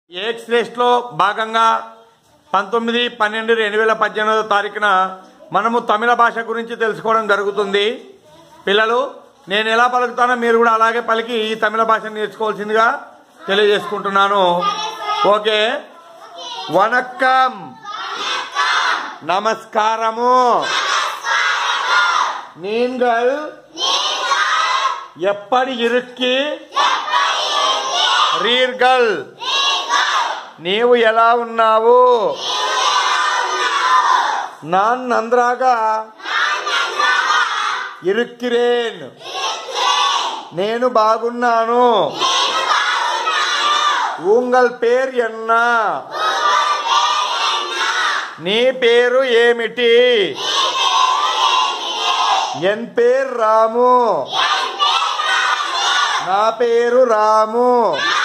X లిస్ట్లో భాగంగా పంతొమ్మిది పన్నెండు రెండు వేల పద్దెనిమిదో తారీఖున మనము తమిళ భాష గురించి తెలుసుకోవడం జరుగుతుంది పిల్లలు నేను ఎలా పలుకుతానో మీరు కూడా అలాగే పలికి ఈ తమిళ భాషను నేర్చుకోవాల్సిందిగా తెలియజేసుకుంటున్నాను ఓకే వనక్కం నమస్కారము நீங்கள் எப்படி ఇరుక్కి రీర్గల్ నీవు ఎలా ఉన్నావు நான் நன்றாக இருக்கிறேன் నేను బాగున్నాను உங்கள் పేరు ఎన్న నీ పేరు ఏమిటి ఎన్ పేరు రాము నా పేరు రాము